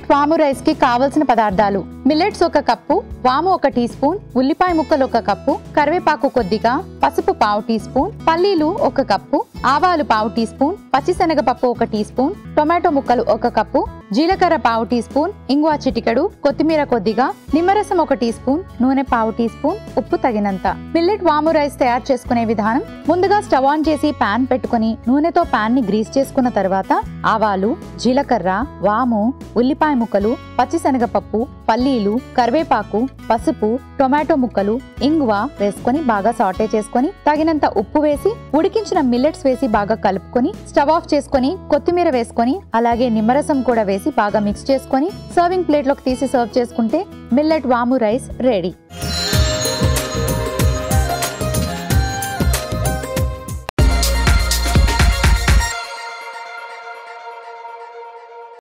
millet వాము rice కి కావలసిన పదార్థాలు మిల్లెట్స్ ఒక కప్పు వాము ఒక టీ స్పూన్ ఉల్లిపాయ ముక్కలు ఒక కప్పు కరివేపాకు కొద్దిగా పసుపు పావు టీ స్పూన్ పల్లీలు ఒక కప్పు ఆవాలు పావు టీ స్పూన్ పచ్చిశనగపప్పు ఒక టీ స్పూన్ టొమాటో ముక్కలు ఒక కప్పు జీలకర్ర పావు టీ స్పూన్ ఇంగువ చిటికెడు కొత్తిమీర కొద్దిగా నిమ్మరసం ఒక టీ స్పూన్ నూనె పావు టీ స్పూన్ ఉప్పు తగినంత మిల్లెట్ వాము రైస్ తయారు చేసుకునే విధానం ముందుగా స్టవ్ ఆన్ చేసి పాన్ పెట్టుకుని నూనెతో పాన్ ని గ్రీస్ చేసుకున్న తర్వాత ఆవాలు జీలకర్ర వాము ఉల్లిపాయ ముక్కలు పచ్చిశనగపప్పు పల్లీలు కరివేపాకు పసుపు టొమాటో ముక్కలు ఇంగువ వేసుకొని బాగా సాటే చేసుకొని తగినంత ఉప్పు వేసి ఉడికించిన మిల్లెట్స్ వేసి బాగా కలుపుకొని స్టవ్ ఆఫ్ చేసుకొని కొత్తిమీర వేసుకొని అలాగే నిమ్మరసం కూడా వేసి బాగా మిక్స్ చేసుకొని సర్వింగ్ ప్లేట్లోకి తీసి సర్వ్ చేసుకుంటే మిల్లెట్ వాము రైస్ రెడీ